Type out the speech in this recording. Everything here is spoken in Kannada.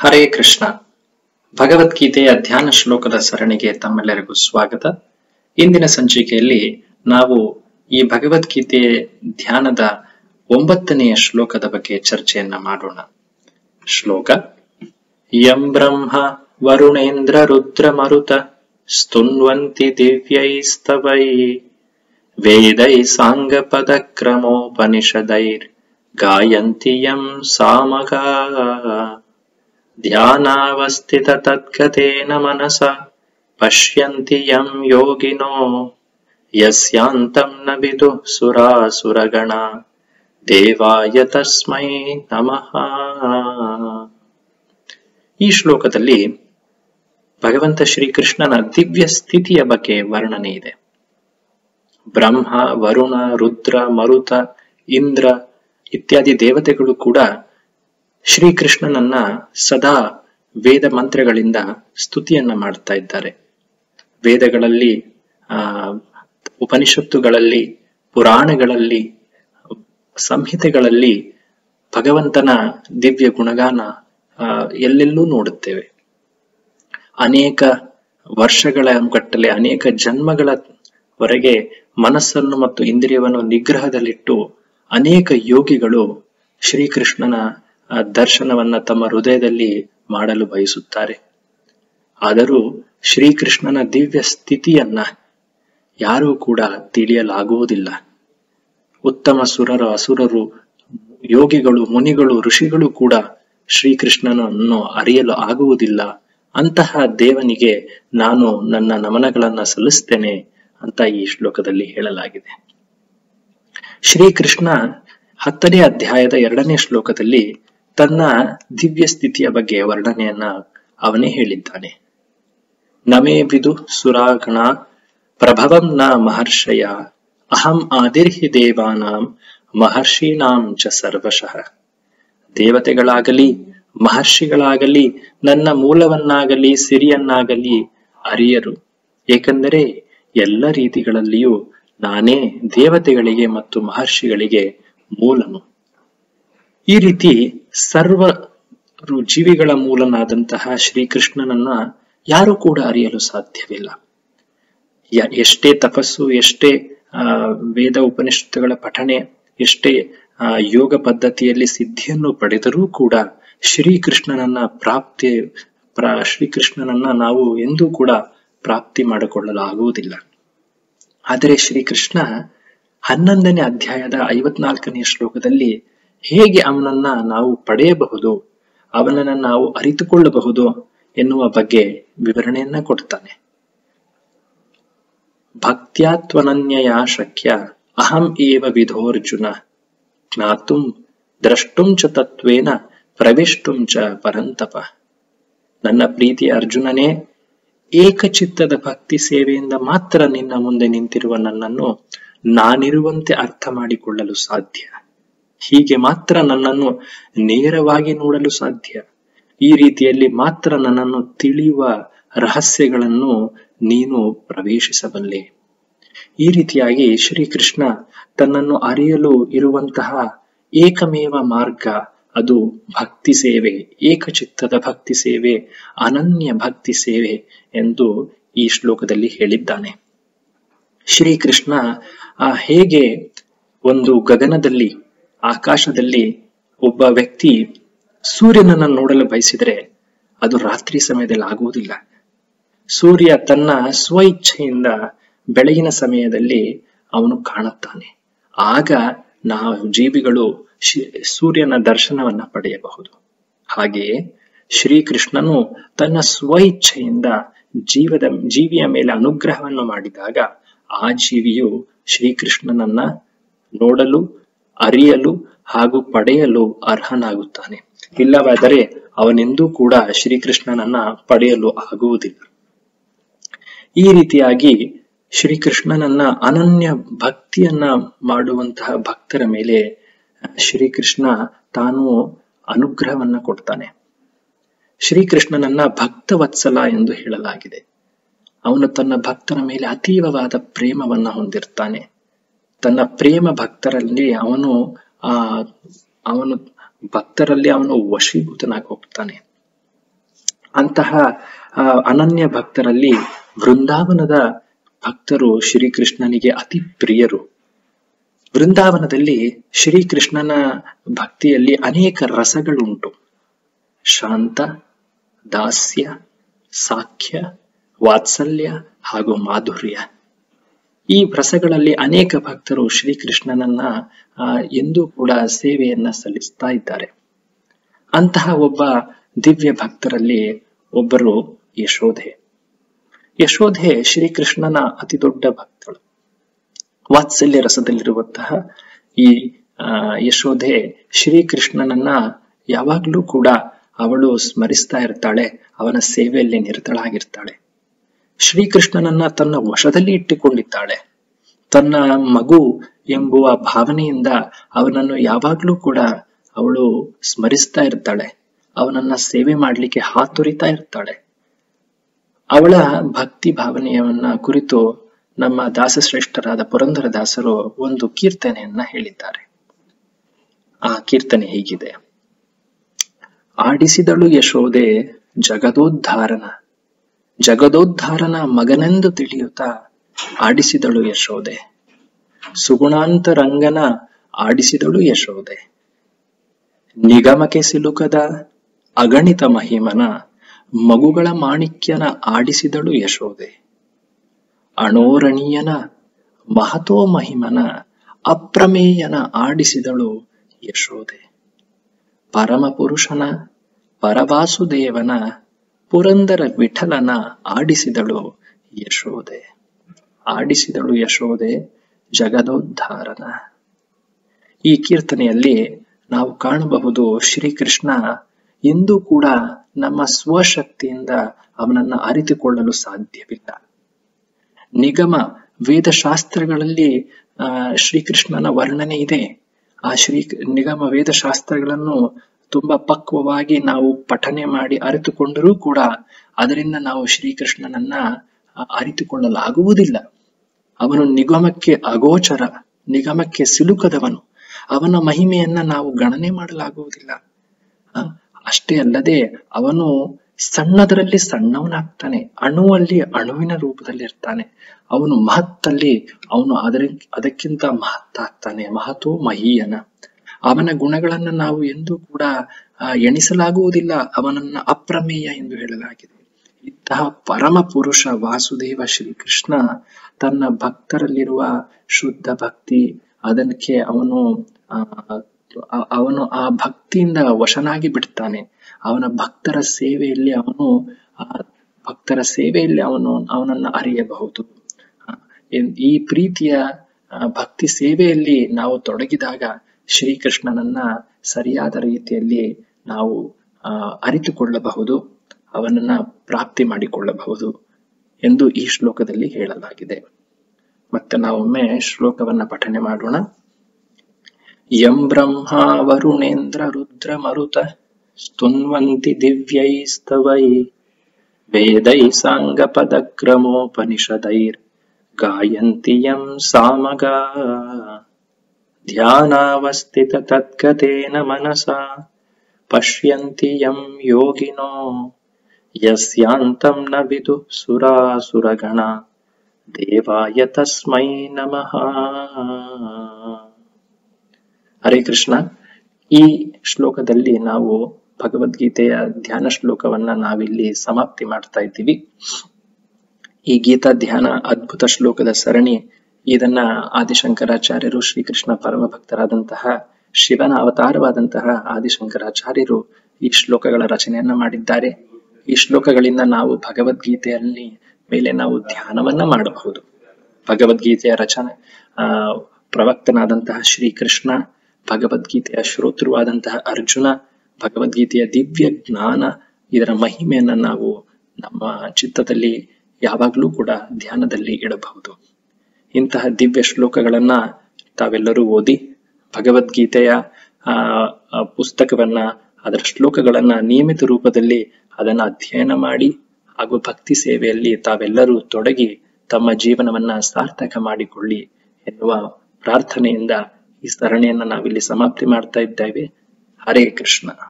ಹರೇ ಕೃಷ್ಣ ಭಗವದ್ಗೀತೆಯ ಧ್ಯಾನ ಶ್ಲೋಕದ ಸರಣಿಗೆ ತಮ್ಮೆಲ್ಲರಿಗೂ ಸ್ವಾಗತ ಇಂದಿನ ಸಂಚಿಕೆಯಲ್ಲಿ ನಾವು ಈ ಭಗವದ್ಗೀತೆ ಧ್ಯಾನದ ಒಂಬತ್ತನೆಯ ಶ್ಲೋಕದ ಬಗ್ಗೆ ಚರ್ಚೆಯನ್ನ ಮಾಡೋಣ ಶ್ಲೋಕ ಯಂ ಬ್ರಹ್ಮ ವರುಣೇಂದ್ರ ರುದ್ರ ಮರುತ ಸ್ತುನ್ವಂತಿ ದಿವ್ಯೈಸ್ತವೈ ವೇದೈ ಸಾಂಗ ಪದ ಕ್ರಮೋಪನಿಷದೈರ್ ಗಾಯಂತಿ ಯಂ ಸಾಮಗಾ ಧ್ಯಾನಾವಸ್ಥಿತ ತದ್ಗತೇನ ಮನಸ ಪಶ್ಯಂತಿ ಯಂ ಯೋಗಿನೋ ಯಸ್ಯಾಂತಂ ನ ವಿದು ಸುರಾಸುರಗಣ ದೇವಾಯ ತಸ್ಮೈ ನಮಃ ಈ ಶ್ಲೋಕದಲ್ಲಿ ಭಗವಂತ ಶ್ರೀಕೃಷ್ಣನ ದಿವ್ಯ ಸ್ಥಿತಿಯ ಬಗ್ಗೆ ವರ್ಣನೆ ಇದೆ ಬ್ರಹ್ಮ ವರುಣ ರುದ್ರ ಮರುತ ಇಂದ್ರ ಇತ್ಯಾದಿ ದೇವತೆಗಳು ಕೂಡ ಶ್ರೀಕೃಷ್ಣನನ್ನ ಸದಾ ವೇದ ಮಂತ್ರಗಳಿಂದ ಸ್ತುತಿಯನ್ನ ಮಾಡ್ತಾ ಇದ್ದಾರೆ ವೇದಗಳಲ್ಲಿ ಆ ಉಪನಿಷತ್ತುಗಳಲ್ಲಿ ಪುರಾಣಗಳಲ್ಲಿ ಸಂಹಿತೆಗಳಲ್ಲಿ ಭಗವಂತನ ದಿವ್ಯ ಗುಣಗಾನ ಆ ಎಲ್ಲೆಲ್ಲೂ ನೋಡುತ್ತೇವೆ ಅನೇಕ ವರ್ಷಗಳ ಗಟ್ಟಲೆ ಅನೇಕ ಜನ್ಮಗಳವರೆಗೆ ಮನಸ್ಸನ್ನು ಮತ್ತು ಇಂದ್ರಿಯವನ್ನು ನಿಗ್ರಹದಲ್ಲಿಟ್ಟು ಅನೇಕ ಯೋಗಿಗಳು ಶ್ರೀಕೃಷ್ಣನ ದರ್ಶನವನ್ನ ತಮ್ಮ ಹೃದಯದಲ್ಲಿ ಮಾಡಲು ಬಯಸುತ್ತಾರೆ ಆದರೂ ಶ್ರೀಕೃಷ್ಣನ ದಿವ್ಯ ಸ್ಥಿತಿಯನ್ನ ಯಾರೂ ಕೂಡ ತಿಳಿಯಲಾಗುವುದಿಲ್ಲ ಉತ್ತಮ ಸುರರು ಅಸುರರು ಯೋಗಿಗಳು ಮುನಿಗಳು ಋಷಿಗಳು ಕೂಡ ಶ್ರೀಕೃಷ್ಣನನ್ನು ಅರಿಯಲು ಆಗುವುದಿಲ್ಲ ಅಂತಹ ದೇವನಿಗೆ ನಾನು ನನ್ನ ನಮನಗಳನ್ನ ಸಲ್ಲಿಸ್ತೇನೆ ಅಂತ ಈ ಶ್ಲೋಕದಲ್ಲಿ ಹೇಳಲಾಗಿದೆ ಶ್ರೀಕೃಷ್ಣ ಹತ್ತನೇ ಅಧ್ಯಾಯದ ಎರಡನೇ ಶ್ಲೋಕದಲ್ಲಿ ತನ್ನ ದಿವ್ಯ ಸ್ಥಿತಿಯ ಬಗ್ಗೆ ವರ್ಣನೆಯನ್ನ ಅವನೇ ಹೇಳಿದ್ದಾನೆ ನಮೇ ಬಿದು ಸುರಾಗಣ ಪ್ರಭವಂ ನ ಮಹರ್ಷಯ ಅಹಂ ಆದಿರ್ಹಿ ದೇವಾನಾಂ ಮಹರ್ಷೀಣಾಂ ಚ ಸರ್ವಶಃ ದೇವತೆಗಳಾಗಲಿ ಮಹರ್ಷಿಗಳಾಗಲಿ ನನ್ನ ಮೂಲವನ್ನಾಗಲಿ ಸಿರಿಯನ್ನಾಗಲಿ ಅರಿಯರು ಏಕೆಂದರೆ ಎಲ್ಲ ರೀತಿಗಳಲ್ಲಿಯೂ ನಾನೇ ದೇವತೆಗಳಿಗೆ ಮತ್ತು ಮಹರ್ಷಿಗಳಿಗೆ ಮೂಲನು ಈ ರೀತಿ ಸರ್ವ ಜೀವಿಗಳ ಮೂಲನಾದಂತಹ ಶ್ರೀಕೃಷ್ಣನನ್ನ ಯಾರು ಕೂಡ ಅರಿಯಲು ಸಾಧ್ಯವಿಲ್ಲ ಎಷ್ಟೇ ತಪಸ್ಸು ಎಷ್ಟೇ ಆ ವೇದ ಉಪನಿಷತ್ತುಗಳ ಪಠಣೆ ಎಷ್ಟೇ ಆ ಯೋಗ ಪದ್ಧತಿಯಲ್ಲಿ ಸಿದ್ಧಿಯನ್ನು ಪಡೆದರೂ ಕೂಡ ಶ್ರೀಕೃಷ್ಣನನ್ನ ಪ್ರಾಪ್ತಿ ಪ್ರ ಶ್ರೀಕೃಷ್ಣನನ್ನ ನಾವು ಎಂದೂ ಕೂಡ ಪ್ರಾಪ್ತಿ ಮಾಡಿಕೊಳ್ಳಲು ಆಗುವುದಿಲ್ಲ ಆದರೆ ಶ್ರೀಕೃಷ್ಣ ಹನ್ನೊಂದನೇ ಅಧ್ಯಾಯದ ಐವತ್ನಾಲ್ಕನೇ ಶ್ಲೋಕದಲ್ಲಿ ಹೇಗೆ ಅವನನ್ನ ನಾವು ಪಡೆಯಬಹುದು ಅವನನ್ನ ನಾವು ಅರಿತುಕೊಳ್ಳಬಹುದು ಎನ್ನುವ ಬಗ್ಗೆ ವಿವರಣೆಯನ್ನ ಕೊಡ್ತಾನೆ ಭಕ್ತ್ಯಾತ್ವನನ್ಯಯ ಶಕ್ಯ ಅಹಂ ಏವ ವಿಧೋರ್ಜುನ ಜ್ಞಾತುಂ ದ್ರಷ್ಟುಂ ಚ ತತ್ವೇನ ಪ್ರವಿಷ್ಟುಂ ಚ ಪರಂತಪ ನನ್ನ ಪ್ರೀತಿಯ ಅರ್ಜುನನೇ ಏಕಚಿತ್ತದ ಭಕ್ತಿ ಸೇವೆಯಿಂದ ಮಾತ್ರ ನಿನ್ನ ಮುಂದೆ ನಿಂತಿರುವ ನನ್ನನ್ನು ನಾನಿರುವಂತೆ ಅರ್ಥ ಮಾಡಿಕೊಳ್ಳಲು ಸಾಧ್ಯ ಹೀಗೆ ಮಾತ್ರ ನನ್ನನ್ನು ನೇರವಾಗಿ ನೋಡಲು ಸಾಧ್ಯ ಈ ರೀತಿಯಲ್ಲಿ ಮಾತ್ರ ನನ್ನನ್ನು ತಿಳಿಯುವ ರಹಸ್ಯಗಳನ್ನು ನೀನು ಪ್ರವೇಶಿಸಬಲ್ಲೆ ಈ ರೀತಿಯಾಗಿ ಶ್ರೀಕೃಷ್ಣ ತನ್ನನ್ನು ಅರಿಯಲು ಇರುವಂತಹ ಏಕಮೇವ ಮಾರ್ಗ ಅದು ಭಕ್ತಿ ಸೇವೆ ಏಕಚಿತ್ತದ ಭಕ್ತಿ ಸೇವೆ ಅನನ್ಯ ಭಕ್ತಿ ಸೇವೆ ಎಂದು ಈ ಶ್ಲೋಕದಲ್ಲಿ ಹೇಳಿದ್ದಾನೆ ಶ್ರೀಕೃಷ್ಣ ಆ ಹೇಗೆ ಒಂದು ಗಗನದಲ್ಲಿ ಆಕಾಶದಲ್ಲಿ ಒಬ್ಬ ವ್ಯಕ್ತಿ ಸೂರ್ಯನನ್ನ ನೋಡಲು ಬಯಸಿದರೆ ಅದು ರಾತ್ರಿ ಸಮಯದಲ್ಲಿ ಆಗುವುದಿಲ್ಲ ಸೂರ್ಯ ತನ್ನ ಸ್ವಇಚ್ಛೆಯಿಂದ ಬೆಳಗಿನ ಸಮಯದಲ್ಲಿ ಅವನು ಕಾಣುತ್ತಾನೆ ಆಗ ನಾವು ಜೀವಿಗಳು ಸೂರ್ಯನ ದರ್ಶನವನ್ನ ಪಡೆಯಬಹುದು ಹಾಗೆಯೇ ಶ್ರೀಕೃಷ್ಣನು ತನ್ನ ಸ್ವಇಚ್ಛೆಯಿಂದ ಜೀವದ ಜೀವಿಯ ಮೇಲೆ ಅನುಗ್ರಹವನ್ನು ಮಾಡಿದಾಗ ಆ ಜೀವಿಯು ಶ್ರೀಕೃಷ್ಣನನ್ನ ನೋಡಲು ಅರಿಯಲು ಹಾಗೂ ಪಡೆಯಲು ಅರ್ಹನಾಗುತ್ತಾನೆ ಇಲ್ಲವಾದರೆ ಅವನೆಂದೂ ಕೂಡ ಶ್ರೀಕೃಷ್ಣನನ್ನ ಪಡೆಯಲು ಆಗುವುದಿಲ್ಲ ಈ ರೀತಿಯಾಗಿ ಶ್ರೀಕೃಷ್ಣನನ್ನ ಅನನ್ಯ ಭಕ್ತಿಯನ್ನ ಮಾಡುವಂತಹ ಭಕ್ತರ ಮೇಲೆ ಶ್ರೀಕೃಷ್ಣ ತಾನು ಅನುಗ್ರಹವನ್ನ ಕೊಡ್ತಾನೆ ಶ್ರೀಕೃಷ್ಣನನ್ನ ಭಕ್ತವತ್ಸಲ ಎಂದು ಹೇಳಲಾಗಿದೆ ಅವನು ತನ್ನ ಭಕ್ತರ ಮೇಲೆ ಅತೀವವಾದ ಪ್ರೇಮವನ್ನ ಹೊಂದಿರ್ತಾನೆ ತನ್ನ ಪ್ರೇಮ ಭಕ್ತರಲ್ಲಿ ಅವನು ಆ ಅವನು ಭಕ್ತರಲ್ಲಿ ಅವನು ವಶೀಭೂತನಾಗಿ ಹೋಗ್ತಾನೆ ಅಂತಹ ಆ, ಅನನ್ಯ ಭಕ್ತರಲ್ಲಿ ವೃಂದಾವನದ ಭಕ್ತರು ಶ್ರೀಕೃಷ್ಣನಿಗೆ ಅತಿ ಪ್ರಿಯರು ವೃಂದಾವನದಲ್ಲಿ ಶ್ರೀಕೃಷ್ಣನ ಭಕ್ತಿಯಲ್ಲಿ ಅನೇಕ ರಸಗಳುಂಟು ಶಾಂತ ದಾಸ್ಯ ಸಾಖ್ಯ ವಾತ್ಸಲ್ಯ ಹಾಗೂ ಮಾಧುರ್ಯ ಈ ರಸಗಳಲ್ಲಿ ಅನೇಕ ಭಕ್ತರು ಶ್ರೀಕೃಷ್ಣನನ್ನ ಆ, ಎಂದೂ ಕೂಡ ಸೇವೆಯನ್ನ ಸಲ್ಲಿಸ್ತಾ ಇದ್ದಾರೆ ಅಂತಹ ಒಬ್ಬ ದಿವ್ಯ ಭಕ್ತರಲ್ಲಿ ಒಬ್ಬರು ಯಶೋಧೆ ಯಶೋಧೆ ಶ್ರೀಕೃಷ್ಣನ ಅತಿ ದೊಡ್ಡ ಭಕ್ತಳು ವಾತ್ಸಲ್ಯ ರಸದಲ್ಲಿರುವಂತಹ ಈ ಆ, ಯಶೋಧೆ ಶ್ರೀಕೃಷ್ಣನನ್ನ ಯಾವಾಗ್ಲೂ ಕೂಡ ಅವಳು ಸ್ಮರಿಸ್ತಾ ಇರ್ತಾಳೆ ಅವನ ಸೇವೆಯಲ್ಲಿ ನಿರತಳಾಗಿರ್ತಾಳೆ ಶ್ರೀಕೃಷ್ಣನನ್ನ ತನ್ನ ವಶದಲ್ಲಿ ಇಟ್ಟುಕೊಂಡಿದ್ದಾಳೆ ತನ್ನ ಮಗು ಎಂಬುವ ಭಾವನೆಯಿಂದ ಅವನನ್ನು ಯಾವಾಗ್ಲೂ ಕೂಡ ಅವಳು ಸ್ಮರಿಸ್ತಾ ಇರ್ತಾಳೆ ಅವನನ್ನ ಸೇವೆ ಮಾಡ್ಲಿಕ್ಕೆ ಹಾತೊರಿತಾ ಇರ್ತಾಳೆ ಅವಳ ಭಕ್ತಿ ಭಾವನೆಯವನ್ನ ಕುರಿತು ನಮ್ಮ ದಾಸಶ್ರೇಷ್ಠರಾದ ಪುರಂದರ ದಾಸರು ಒಂದು ಕೀರ್ತನೆಯನ್ನ ಹೇಳಿದ್ದಾರೆ ಆ ಕೀರ್ತನೆ ಹೀಗಿದೆ ಆಡಿಸಿದಳು ಯಶೋದೆ ಜಗದೋದ್ಧಾರನ ಜಗದೋದ್ಧಾರನ ಮಗನೆಂದು ತಿಳಿಯುತ್ತಾ ಆಡಿಸಿದಳು ಯಶೋದೆ ಸುಗುಣಾಂತರಂಗನ ಆಡಿಸಿದಳು ಯಶೋದೆ ನಿಗಮಕ್ಕೆ ಸಿಲುಕದ ಅಗಣಿತ ಮಹಿಮನ ಮಗುಗಳ ಮಾಣಿಕ್ಯನ ಆಡಿಸಿದಳು ಯಶೋದೆ ಅಣೋರಣೀಯನ ಮಹತೋ ಮಹಿಮನ ಅಪ್ರಮೇಯನ ಆಡಿಸಿದಳು ಯಶೋದೆ ಪರಮಪುರುಷನ ಪರವಾಸುದೇವನ ಪುರಂದರ ವಿಠಲನ ಆಡಿಸಿದಳು ಯಶೋದೆ ಆಡಿಸಿದಳು ಯಶೋದೆ ಜಗದೋದ್ಧಾರನ ಈ ಕೀರ್ತನೆಯಲ್ಲಿ ನಾವು ಕಾಣಬಹುದು ಶ್ರೀಕೃಷ್ಣ ಎಂದೂ ಕೂಡ ನಮ್ಮ ಸ್ವಶಕ್ತಿಯಿಂದ ಅವನನ್ನ ಅರಿತುಕೊಳ್ಳಲು ಸಾಧ್ಯವಿಲ್ಲ ನಿಗಮ ವೇದಶಾಸ್ತ್ರಗಳಲ್ಲಿ ಆ ಶ್ರೀಕೃಷ್ಣನ ವರ್ಣನೆ ಇದೆ ಆ ಶ್ರೀ ನಿಗಮ ವೇದಶಾಸ್ತ್ರಗಳನ್ನು ತುಂಬಾ ಪಕ್ವವಾಗಿ ನಾವು ಪಠನೆ ಮಾಡಿ ಅರಿತುಕೊಂಡರೂ ಕೂಡ ಅದರಿಂದ ನಾವು ಶ್ರೀಕೃಷ್ಣನನ್ನ ಆ, ಅರಿತುಕೊಳ್ಳಲಾಗುವುದಿಲ್ಲ ಅವನು ನಿಗಮಕ್ಕೆ ಅಗೋಚರ ನಿಗಮಕ್ಕೆ ಸಿಲುಕದವನು ಅವನ ಮಹಿಮೆಯನ್ನ ನಾವು ಗಣನೆ ಮಾಡಲಾಗುವುದಿಲ್ಲ ಆ, ಅಷ್ಟೇ ಅಲ್ಲದೆ ಅವನು ಸಣ್ಣದರಲ್ಲಿ ಸಣ್ಣವನಾಗ್ತಾನೆ ಅಣುವಲ್ಲಿ ಅಣುವಿನ ರೂಪದಲ್ಲಿ ಇರ್ತಾನೆ ಅವನು ಮಹತ್ತಲ್ಲಿ ಅವನು ಅದರ ಅದಕ್ಕಿಂತ ಮಹತ್ತಾಗ್ತಾನೆ ಮಹತೋ ಮಹೀಯನ ಅವನ ಗುಣಗಳನ್ನ ನಾವು ಎಂದೂ ಕೂಡ ಆ, ಎಣಿಸಲಾಗುವುದಿಲ್ಲ ಅವನನ್ನ ಅಪ್ರಮೇಯ ಎಂದು ಹೇಳಲಾಗಿದೆ ಇಂತಹ ಪರಮ ಪುರುಷ ವಾಸುದೇವ ಶ್ರೀಕೃಷ್ಣ ತನ್ನ ಭಕ್ತರಲ್ಲಿರುವ ಶುದ್ಧ ಭಕ್ತಿ ಅದಕ್ಕೆ ಅವನು ಆ, ಆ- ಅವನು ಆ ಭಕ್ತಿಯಿಂದ ವಶನಾಗಿ ಬಿಡ್ತಾನೆ ಅವನ ಭಕ್ತರ ಸೇವೆಯಲ್ಲಿ ಅವನು ಆ ಭಕ್ತರ ಸೇವೆಯಲ್ಲಿ ಅವನು ಅವನನ್ನ ಅರಿಯಬಹುದು ಆ, ಎನ್- ಈ ಪ್ರೀತಿಯ ಆ, ಭಕ್ತಿ ಸೇವೆಯಲ್ಲಿ ನಾವು ತೊಡಗಿದಾಗ ಶ್ರೀಕೃಷ್ಣನನ್ನ ಸರಿಯಾದ ರೀತಿಯಲ್ಲಿ ನಾವು ಆ, ಅರಿತುಕೊಳ್ಳಬಹುದು ಅವನನ್ನ ಪ್ರಾಪ್ತಿ ಮಾಡಿಕೊಳ್ಳಬಹುದು ಎಂದು ಈ ಶ್ಲೋಕದಲ್ಲಿ ಹೇಳಲಾಗಿದೆ ಮತ್ತೆ ನಾವೊಮ್ಮೆ ಶ್ಲೋಕವನ್ನ ಪಠನೆ ಮಾಡೋಣ ಯಂ ಬ್ರಹ್ಮ ವರುಣೇಂದ್ರ ರುದ್ರ ಮರುತ ಸ್ತುನ್ವಂತಿ ದಿವ್ಯೈಸ್ತವೈ ವೇದೈ ಸಾಂಗ ಪದಕ್ರಮೋಪನಿಷದೈರ್ ಗಾಯಂತಿ ಯಂ ಸಾಮಗಾ ಧ್ಯಾನಾವಸ್ಥಿತ ತದ್ಗತೇನ ಮನಸಾ ಪಶ್ಯಂತಿ ಯಂ ಯೋಗಿನೋ ಯಸ್ಯಾಂತಂ ನ ವಿದು ಸುರಾಸುರಗಣ ದೇವಾಯ ತಸ್ಮೈ ನಮಃ ಹರೇ ಕೃಷ್ಣ ಈ ಶ್ಲೋಕದಲ್ಲಿ ನಾವು ಭಗವದ್ಗೀತೆಯ ಧ್ಯಾನ ಶ್ಲೋಕವನ್ನ ನಾವಿಲ್ಲಿ ಸಮಾಪ್ತಿ ಮಾಡ್ತಾ ಇದ್ದೀವಿ ಈ ಗೀತಾ ಧ್ಯಾನ ಅದ್ಭುತ ಶ್ಲೋಕದ ಸರಣಿ ಇದನ್ನ ಆದಿಶಂಕರಾಚಾರ್ಯರು ಶ್ರೀಕೃಷ್ಣ ಪರಮ ಭಕ್ತರಾದಂತಹ ಶಿವನ ಅವತಾರವಾದಂತಹ ಆದಿಶಂಕರಾಚಾರ್ಯರು ಈ ಶ್ಲೋಕಗಳ ರಚನೆಯನ್ನ ಮಾಡಿದ್ದಾರೆ ಈ ಶ್ಲೋಕಗಳಿಂದ ನಾವು ಭಗವದ್ಗೀತೆಯಲ್ಲಿ ಮೇಲೆ ನಾವು ಧ್ಯಾನವನ್ನ ಮಾಡಬಹುದು ಭಗವದ್ಗೀತೆಯ ರಚನೆ ಆ ಪ್ರವಕ್ತನಾದಂತಹ ಶ್ರೀಕೃಷ್ಣ ಭಗವದ್ಗೀತೆಯ ಶ್ರೋತೃವಾದಂತಹ ಅರ್ಜುನ ಭಗವದ್ಗೀತೆಯ ದಿವ್ಯ ಜ್ಞಾನ ಇದರ ಮಹಿಮೆಯನ್ನ ನಾವು ನಮ್ಮ ಚಿತ್ತದಲ್ಲಿ ಯಾವಾಗಲೂ ಕೂಡ ಧ್ಯಾನದಲ್ಲಿ ಇಡಬಹುದು ಇಂತಹ ದಿವ್ಯ ಶ್ಲೋಕಗಳನ್ನ ತಾವೆಲ್ಲರೂ ಓದಿ ಭಗವದ್ಗೀತೆಯ ಆ ಆ ಪುಸ್ತಕವನ್ನ ಅದರ ಶ್ಲೋಕಗಳನ್ನ ನಿಯಮಿತ ರೂಪದಲ್ಲಿ ಅದನ್ನ ಅಧ್ಯಯನ ಮಾಡಿ ಹಾಗೂ ಭಕ್ತಿ ಸೇವೆಯಲ್ಲಿ ತಾವೆಲ್ಲರೂ ತೊಡಗಿ ತಮ್ಮ ಜೀವನವನ್ನ ಸಾರ್ಥಕ ಮಾಡಿಕೊಳ್ಳಿ ಎನ್ನುವ ಪ್ರಾರ್ಥನೆಯಿಂದ ಈ ಸರಣಿಯನ್ನ ನಾವಿಲ್ಲಿ ಸಮಾಪ್ತಿ ಮಾಡ್ತಾ ಇದ್ದೇವೆ ಹರೇ ಕೃಷ್ಣ